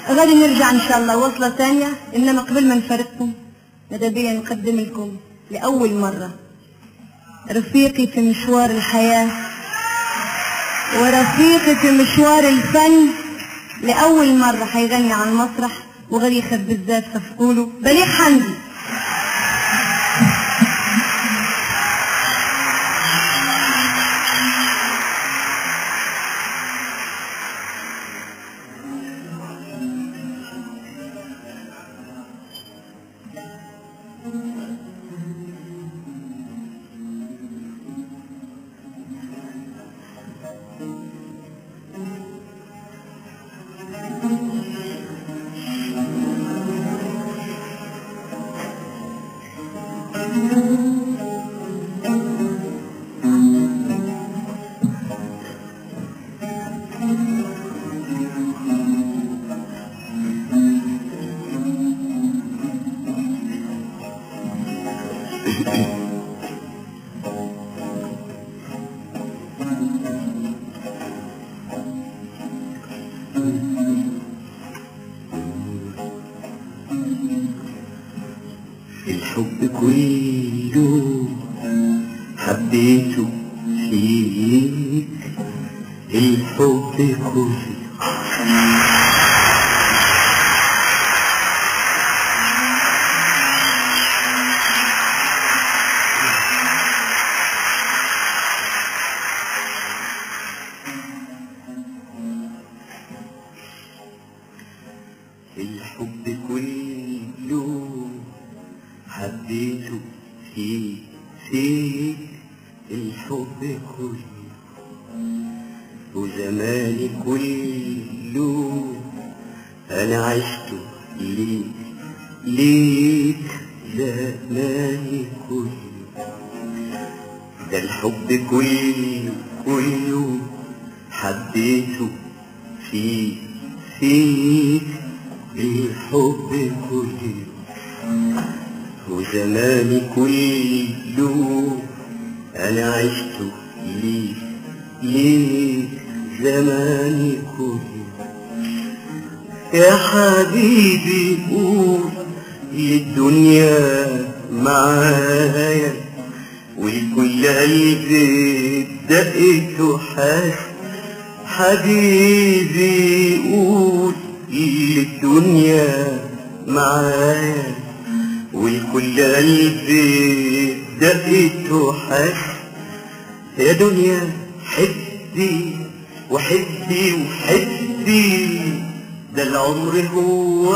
غادي نرجع ان شاء الله وصلة ثانية انما قبل ما نفارقكم ماذا بيا نقدم لكم لأول مرة رفيقي في مشوار الحياة ورفيقي في مشوار الفن لأول مرة حيغني على المسرح وغادي يخبز بالذات ففقوله بليغ حمدي الحب كله حبيته فيك الحب كله الحب كله حبيته فيك فيك الحب كله وزماني كله انا عشت ليك ليك زماني كله ده الحب كله كله حبيته فيك فيك الحب كله وزماني كله انا عشت ليك ليك زماني كله يا حبيبي قول للدنيا معايا والكل قلبي دقت وحاس حبيبي قول للدنيا معايا والكل قلبي دقت وحس يا دنيا حبي وحبي وحبي ده العمر هو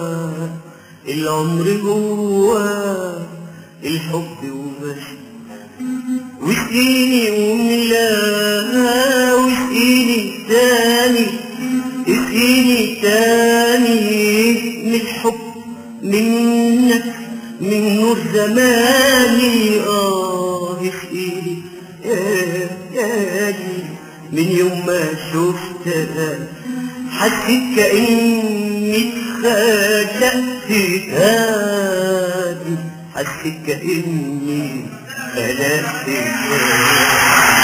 العمر هو الحب وبس واسقيني وملا واسقيني تاني اسقيني تاني من الحب منك من نور زماني اه اسقيني يا ياني من يوم ما شفتها حسيت كأني اتخلقت تاني حسيت كأني خلقت تاني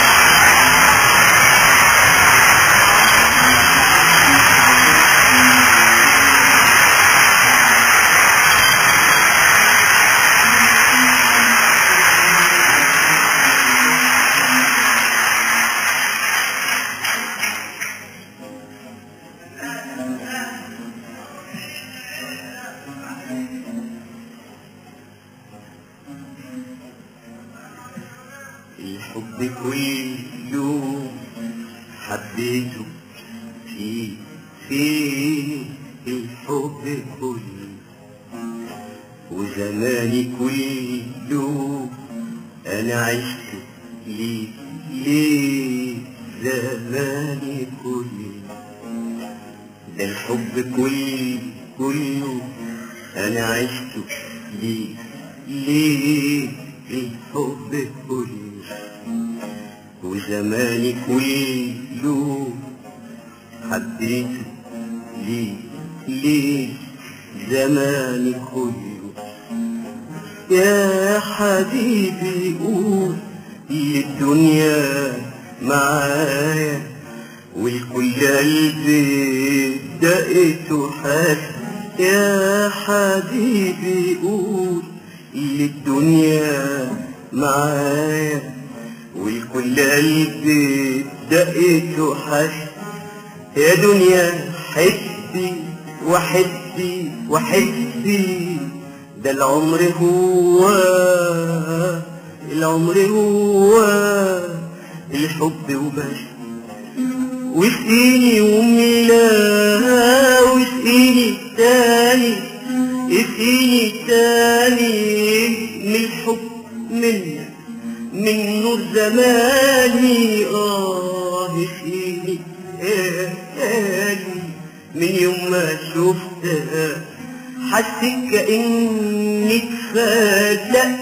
الحب كله حبيته فيه فيه الحب كله وزماني كله انا عشت ليه ليه زماني كله ده الحب كله كله انا عشت ليه ليه الحب كله وزماني كله حبيته ليه ليه زماني كله يا حبيبي قول للدنيا معايا والكل قلبي دقت حاس يا حبيبي قول للدنيا معايا والكل قلبي دقت حاس يا دنيا حسي وحسي وحسي ده العمر هو العمر هو الحب وبس واسقيني وملا واسقيني تاني اسقيني تاني من الحب منك من نور زماني اه اسقيني تاني من يوم ما شفتها حسيت كأني اتفاجأت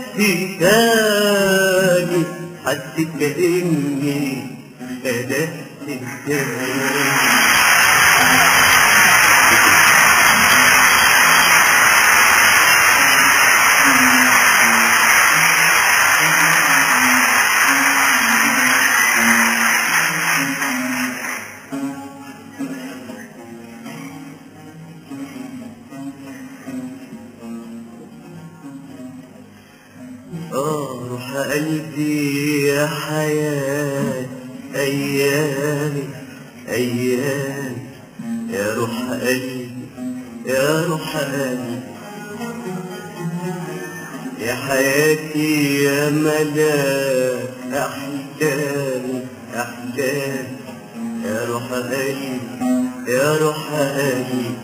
تاني حسيت كأني بدأت تاني آه روح قلبي يا حياة أيامي أيامي يا روح قلبي يا روح قلبي يا حياتي يا ملاك أحلامي أحلامي يا روح قلبي يا روح قلبي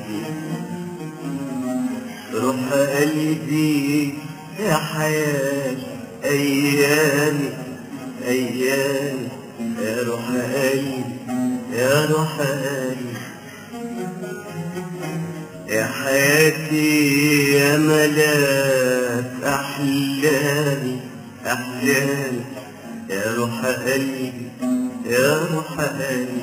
روح قلبي يا حياة أيامي أيامي يا روح قلبي يا روح قلبي يا حياتي يا ملاك أحلامي أحلامي يا روح قلبي يا روح قلبي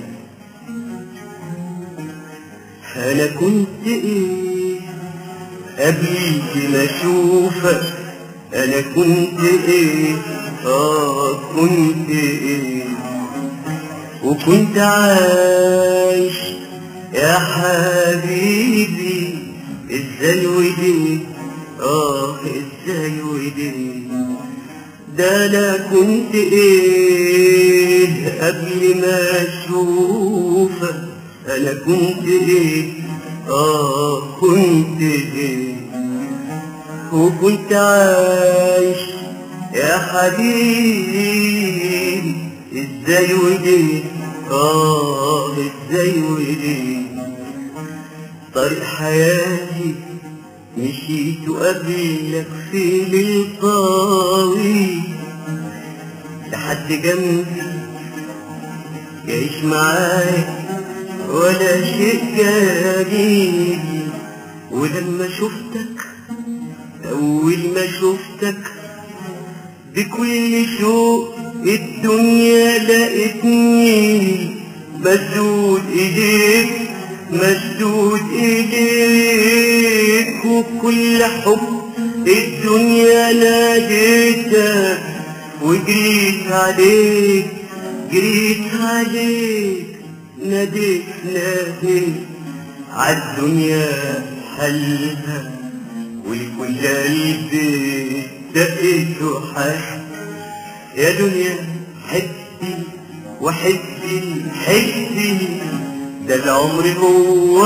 أنا كنت إيه قبل ما أشوفك أنا كنت إيه آه كنت إيه وكنت عايش يا حبيبي ازاي ودي اه ازاي ودي ده انا كنت ايه قبل ما اشوفك انا كنت ايه اه كنت ايه وكنت عايش يا حبيبي ازاي ودي اه ازاي ودي طريق حياتي مشيت قبلك في للطاوي لحد جنبي يعيش معاك ولا شيء جديد ولما شفتك أول ما شفتك بكل شوق الدنيا لقيتني مسدود ايديك مسدود ايديك وكل حب الدنيا ناديتك وجريت عليك جريت عليك ناديت ناديت عالدنيا حلها ولكل قلبي دقيت وحس يا دنيا حسي وحسي حسي ده العمر هو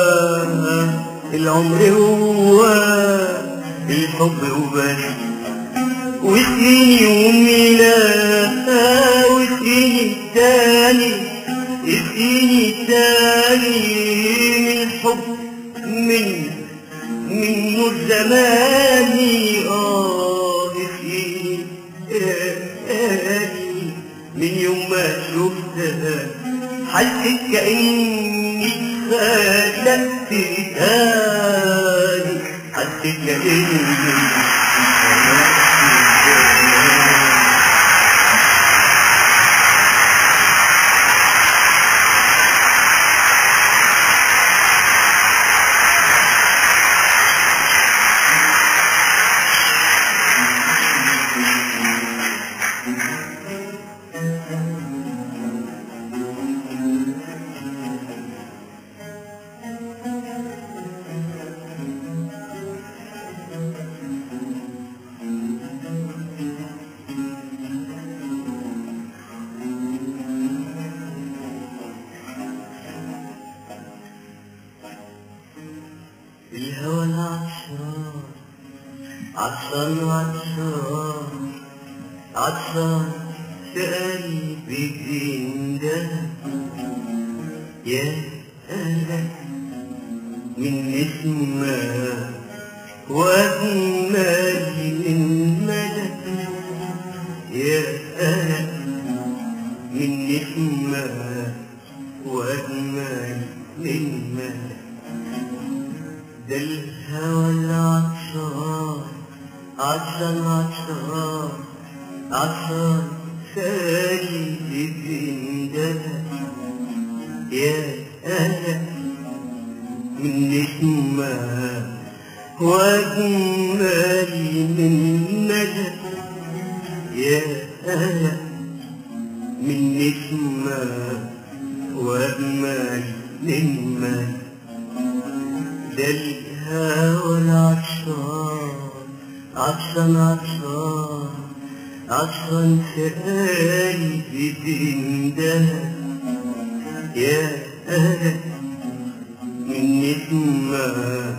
العمر هو الحب وبس واسقيني ومينا واسقيني تاني اسقيني تاني من حب من من نور زماني اه اسقيني تاني من يوم ما شفتها حسيت كأني اتخلقت تاني حسيت كأني الهوى العطشان عطشان عطشان عطشان في قلبي بيندهى يا أهلا من اسمها وأجمل من ملك يا أهلا من اسمها وأجمل من ملك ده الهوى العطشان عطشان عطشان عطشان سالي بندها يا أهلا من اسمها وأجمل من مدى يا أهلا من اسمها وأجمل من مدى ده الهوى العطشان عطشان عطشان عطشان في قلبي بندها يا أهلا من اسمها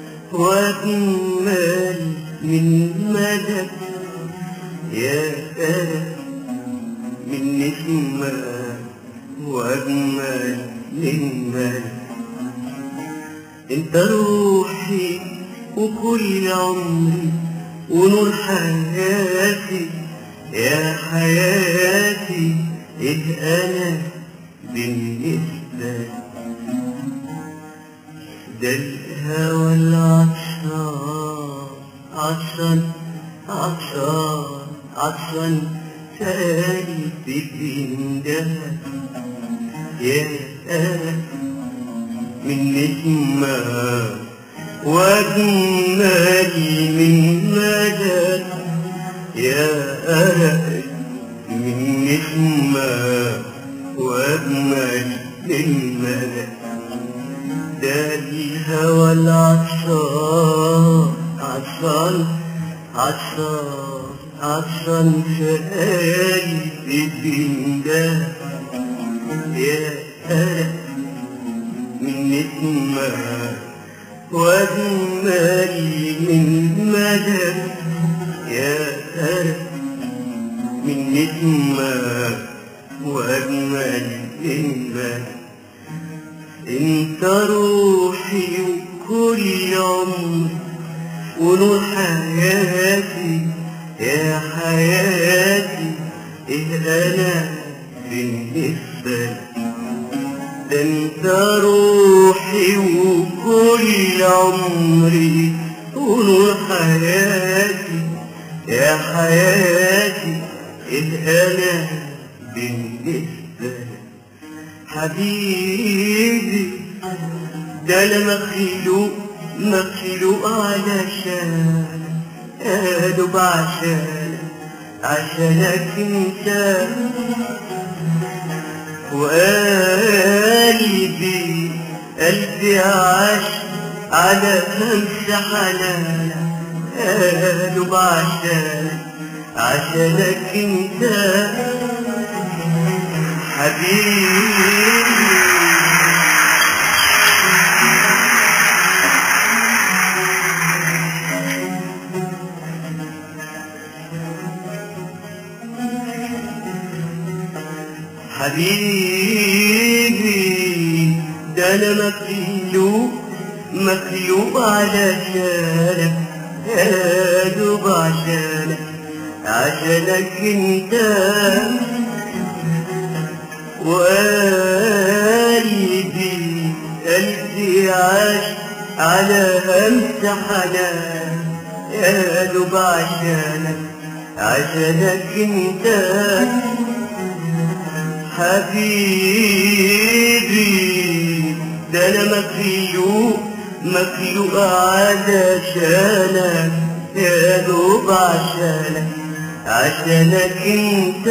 وأجمل من مدى يا أهلا من اسمها وأجمل من مدى انت روحي وكل عمري ونور حياتي يا حياتي ايه انا بالنسبة ده الهوى العطشان عطشان عطشان عطشان تاني بتندهى يا أهلا من اسمها واجمل من مدى يا أهل من اسمها واجمل من مدى ده الهوى العطشان عطشان عطشان عطشان في قلبي بنداه يا أهل من اسمها واجمل من مدى يا أهل من اسمها واجمل من مدى انت روحي وكل عمري ونور حياتي يا حياتي ايه انا بالنسبه لك ده انت روحي وكل عمري ونور حياتي يا حياتي ايه انا بالنسبه لك حبيبي ده انا مخلوق مخلوق علشان ادوب عشان عشانك انت وقلبي قلبي عاش على همس حنان ادوب عشان عشانك انت حبيبي حبيبي ده انا مخلوق مخلوق علشانك يا دوب عشانك عشانك انت وقلبي قلبي عاش على همس حنان يا دوب عشانك عشانك انت حبيبي ده انا مخلوق مخلوق علشانك يا دوب عشانك عشانك انت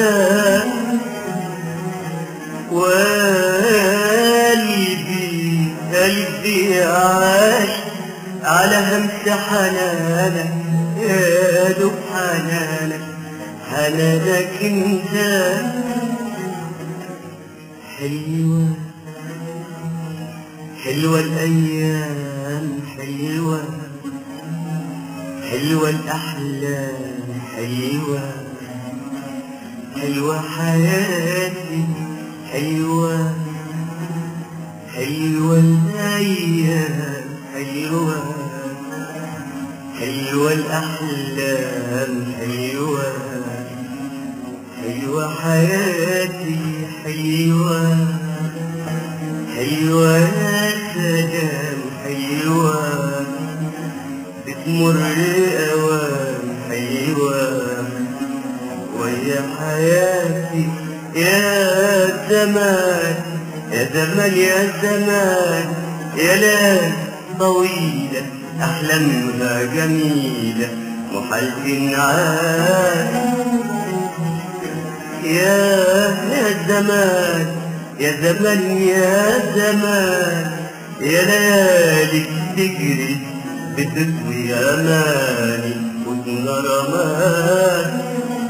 وقلبي قلبي عاش على همس حنانك يا دوب حنانك حنانك انت حلوة حلوة الأيام حلوة حلوة الأحلام حلوة حلوة حياتي حلوة حلوة الأيام حلوة حلوة الأحلام حلوة حلوة حياتي حلوة حلوة يا سلام حلوة بتمر أوام حلوة ويا حياتي يا زمان يا زمان يا زمان يا ليل طويلة أحلامها جميلة محال عاد يا يا زمان يا زمان يا زمان يا ليالي تجري بتطوي أماني وتنغرمان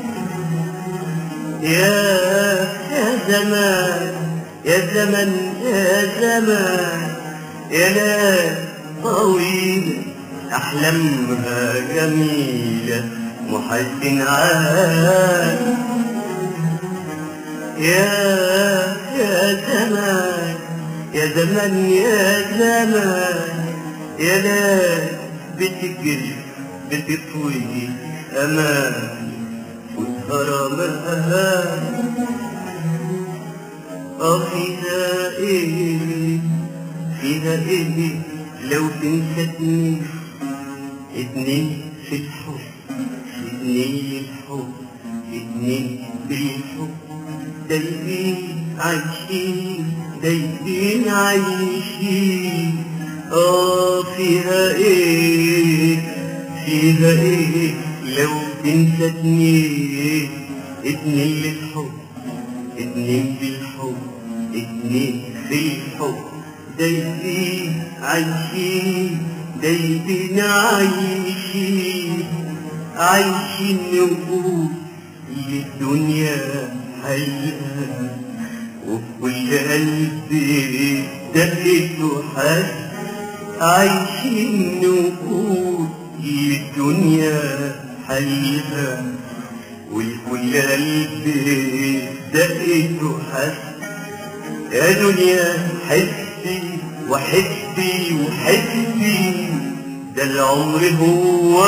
يا يا زمان يا زمان يا زمان يا ليل طويلة أحلامها جميلة محزن عاد يا يا زمان يا زمان يا زمان يا ليل بتجري بتطوي أمان وتهرمان اه فيها ايه فيها ايه لو تنسدني اتنين في الحب اتنين الحب اتنين بالحب دايبين عايشين دايبين عايشين اه فيها ايه فيها ايه لو تنسدني اتنين للحب اتنين بالحب اتنين بالحب دايبين عايشين دايبين عايشين عايشين نقول للدنيا حياة وكل قلبي دقت حس عايشين نقول للدنيا حياة والكل قلبي دقت حس يا دنيا حسي وحسي وحسي ده العمر هو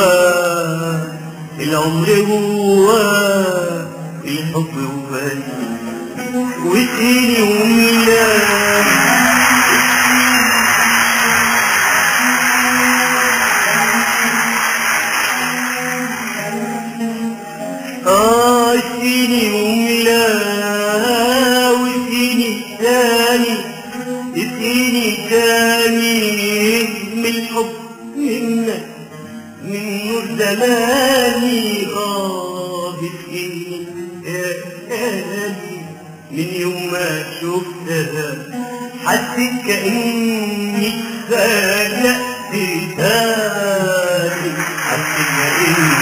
العمر هو الحب وبس وسيني وميلاد آه سيني وملا وسيني تاني سيني تاني من الحب منك من نور زماني آه سيني تاني من يوم ما شفتها حسيت كأني خلقت تاني حسيت كأني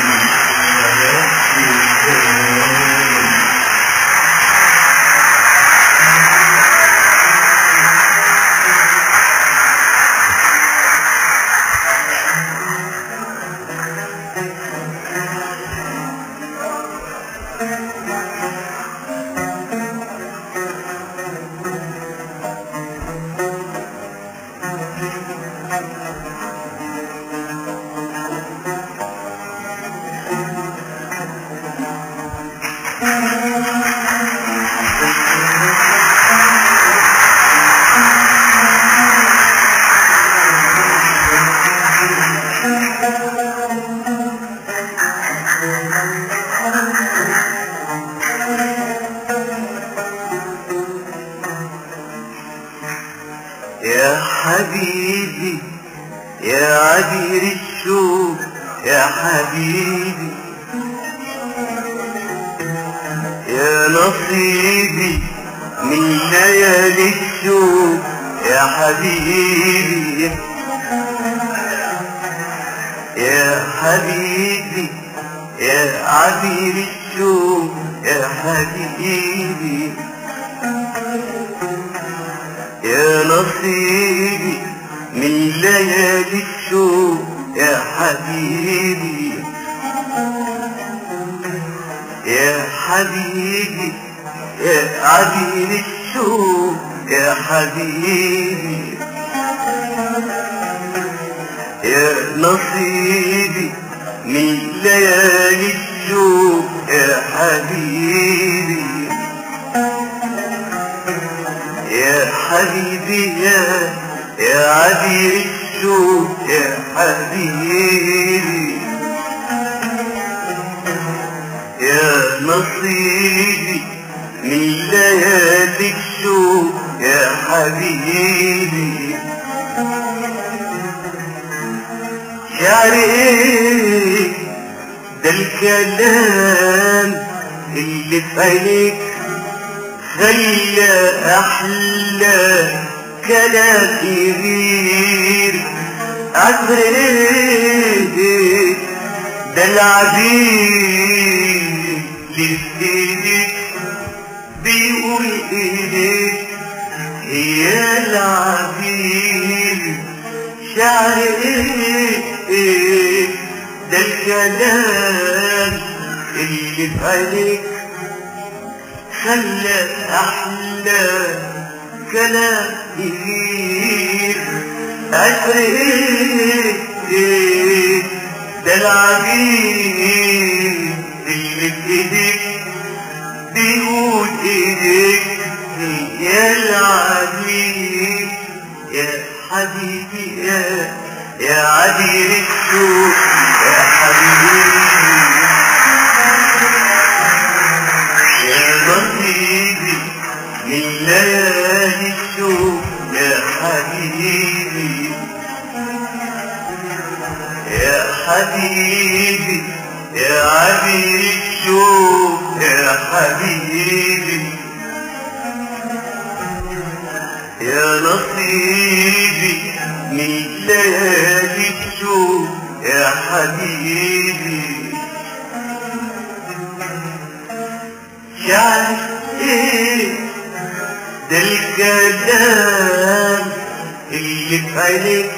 يا حبيبي يا عبير الشوق يا حبيبي يا نصيبي من ليالي الشوق يا حبيبي يا حبيبي يا عبير الشوق يا حبيبي يا نصيبي نصيبي من ليالي الشوق يا حبيبي يا حبيبي يا عبير الشوق يا حبيبي يا نصيبي من ليالي الشوق يا حبيبي يا حبيبي يا يا عبير الشوق يا حبيبي يا نصيبي من ليالي الشوق يا حبيبي شعري ده الكلام اللي في عينيك خلى احلى كلام يغير عطري ده العبيد اللي في ايديك بيقول ايديك هي العبيد شعر ايه ايه ده الكلام اللي في عينيك خلى احلى كلام يغير عشر ايه ايه ده العبيد اللي في ايديك بيقول ايديك يا العبيد يا حبيبي يا يا عبير الشوق يا حبيبي يا نصيبي من ليالي الشوق يا حبيبي يا حبيبي يا عبير الشوق يا حبيبي يا نصيبي من ليالي الشوق يا حبيبي شعرك ايه ده الكلام اللي في عينيك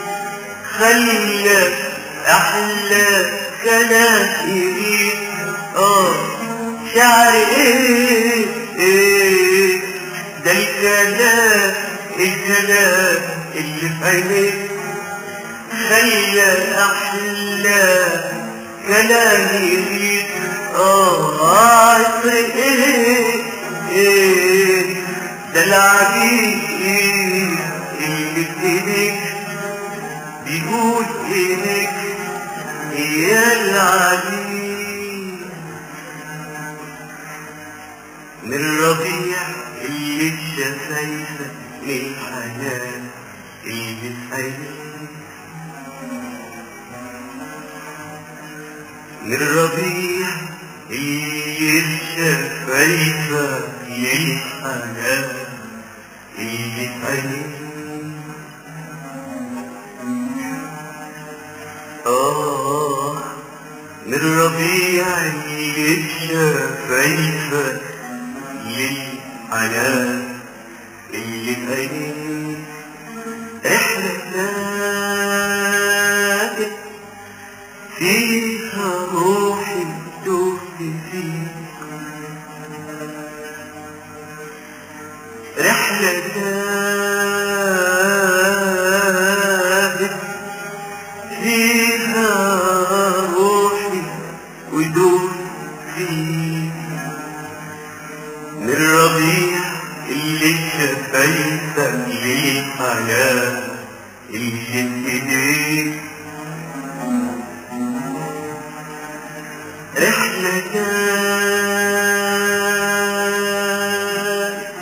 خلى احلى كلام يجيك اه شعر ايه ايه ده الكلام الكلام اللي في عينيك خلى احلى كلام يجيك اه عطر ايه ايه ده العبيد اللي في ايديك بيقول ايديك يا العبيد من ربيع اللي الشفايفة من حياة اللي في عينيك من ربيع اللي الشفايفة من حياة اللي في عينيك آه من ربيع اللي الشفايفة للحياة اللي في عينيك رحلة نادت فيها روحي تهت فيك رحلة نادت فيها روحي ودوت فيك من ربيع اللي شفايفة للحياة اللي في ايديك رحلة كانت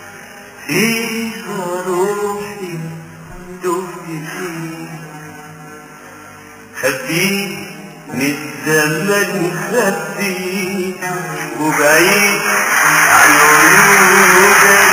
فيها روحي تهت فيك خبيك من الزمن خبيك وبعيد عن عيونك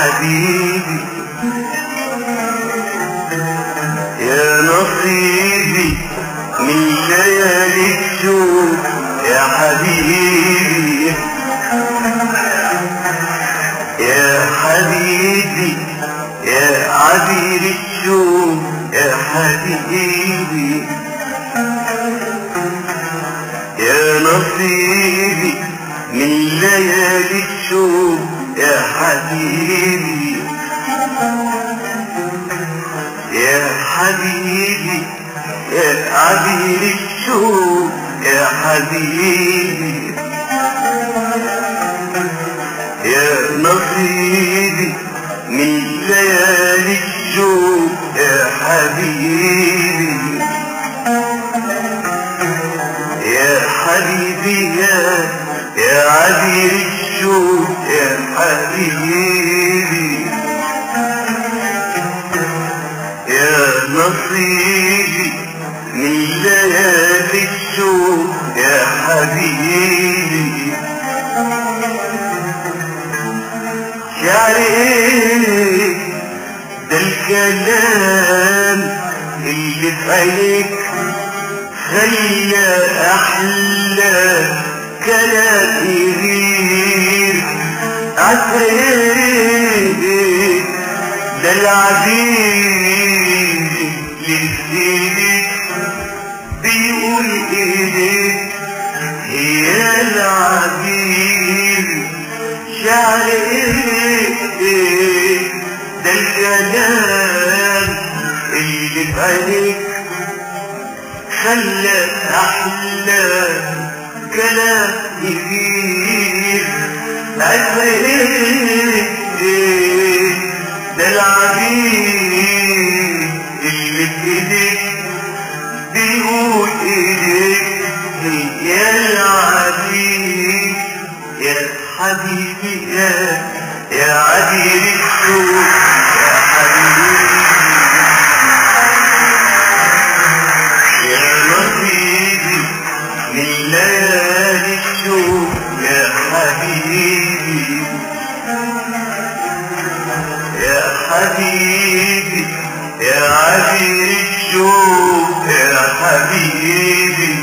حبيبي يا نصيبي من ليالي الشوق يا حبيبي يا حبيبي يا عبير الشوق يا حبيبي يا نصيبي من ليالي الشوق يا حبيبي يا حبيبي يا عبير الشوق يا حبيبي يا نصيبي من ليالي الشوق يا حبيبي يا حبيبي يا يا عبير الشوق يا حبيبي يا نصيبي من ليالي الشوق يا حبيبي شعري ده الكلام اللي في عينيك خلى احلى كلام يغير عسير ده العزيز لسيدك بيقول ايدك هي العزيز شعر ايه ده الكلام اللي في عينيك خلى احلى كلام يغير عسير ده العبيد اللي في ايديك بيقول ايديك يا العبيد يا حبيبي يا يا عبيد الشوق يا حبيبي يا نصيبي من ليالي الشوق يا حبيبي يا حبيبي يا عبير الشوق يا حبيبي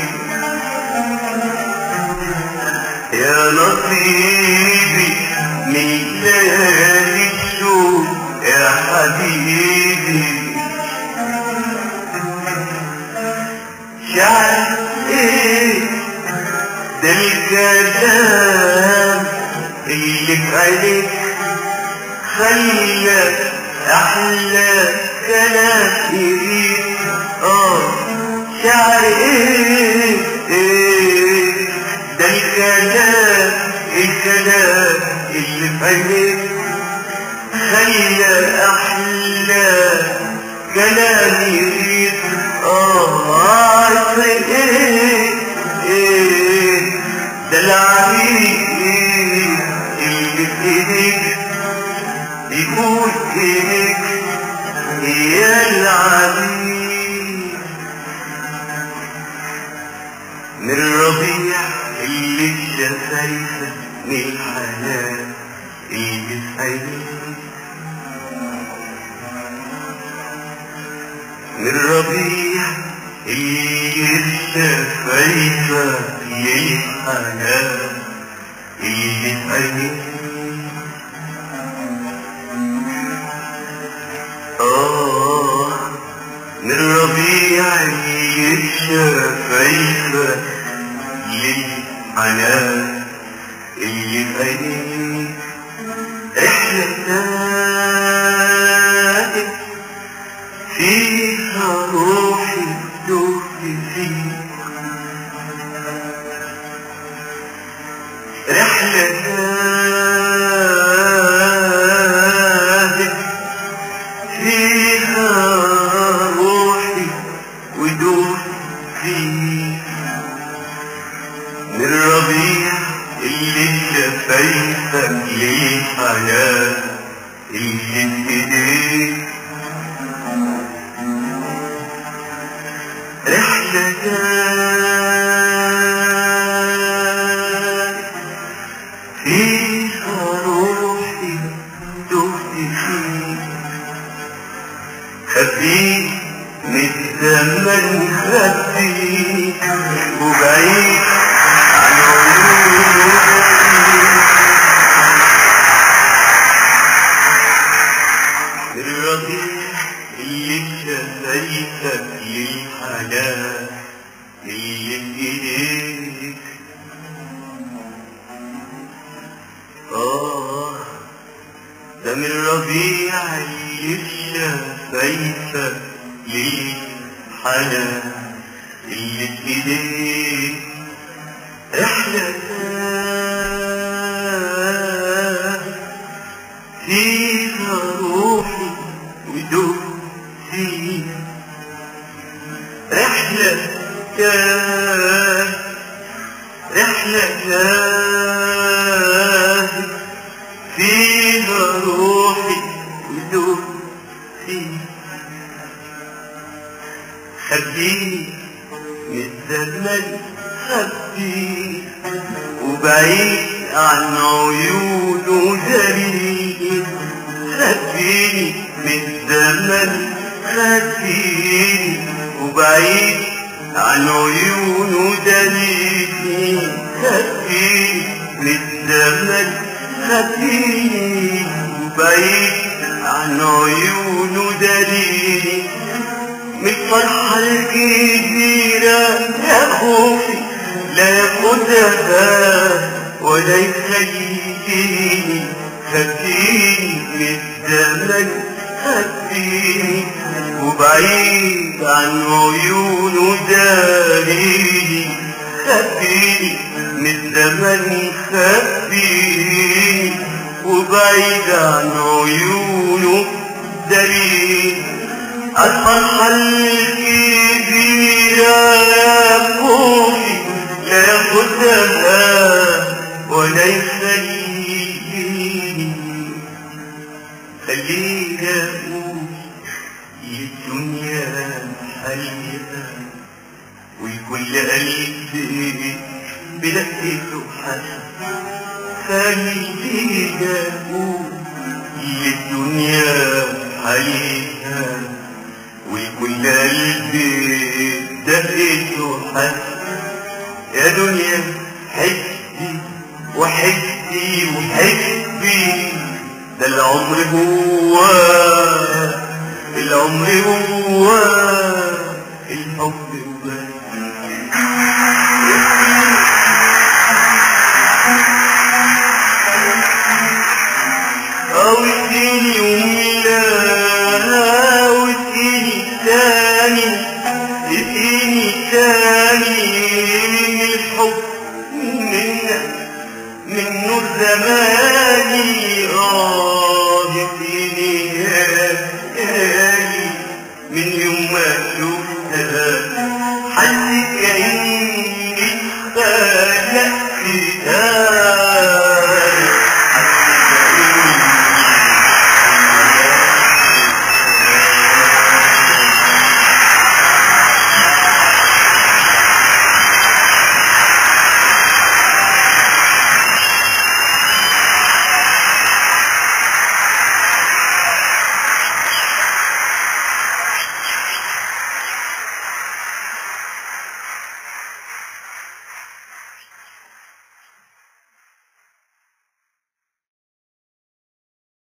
يا نصيبي من ليالي الشوق يا حبيبي شعر ايه ده الكلام اللي في عينيك خلى احلى كلام يغيب اه شعر ايه ايه ده الكلام الكلام اللي في عينيك خلى احلى كلام يغيب اه عصر ايه ايه ده العبيد اللي في ايديك يقول ايديك يا العبيد من ربيع اللي الشفايفة من الحنان اللي في عينيك من ربيع اللي الشفايفة للحنان اللي في عينيك آه من ربيع اللي الشفايفة للحنان اللي في عينيك رحلة تاهت فيها روحي تدوب فيك رحلة تاهت فيها روحي ودوب فيك من ربيع اللي شفايفك للحياة اللي في ايديك رحلة جاي فيها روحي تهدي خبيني من الزمن خبيني وبعيد عن عيونه الرضيع اللي شفايفك للحنان اللي بإيديك آه ده من الربيع اللي شفايفك للحنان اللي بإيديك احلى فيها روحي ودوسي رحلة كان رحلة كان فيها روحي ودوسي خبيني من الزمن خبيني وبعيد عن عيونه دليل خبيني من زمن خبيني وبعيد عن عيونه دليل خبيني من زمن خبيني وبعيد عن عيونه دليل من الفرحة الكبيرة يا خوفي لا ياخدها ولا يخليني خبيني من الزمن خبيني وبعيد عن عيونه داريني خبيني من الزمن خبيني وبعيد عن عيونه داريني الفرحة الكبيرة يا خوفي لا ياخدها ولا يخليني خليني اقول للدنيا حية والكل قلبي بلقيته حسن خليني اقول للدنيا حية والكل قلبي دقيته حسن يا دنيا حسي وحسي وحسي ده العمر هو العمر هو الحب وبس أو اديني يومنا واديني تاني اديني تاني من الحب منك من نور زماني آه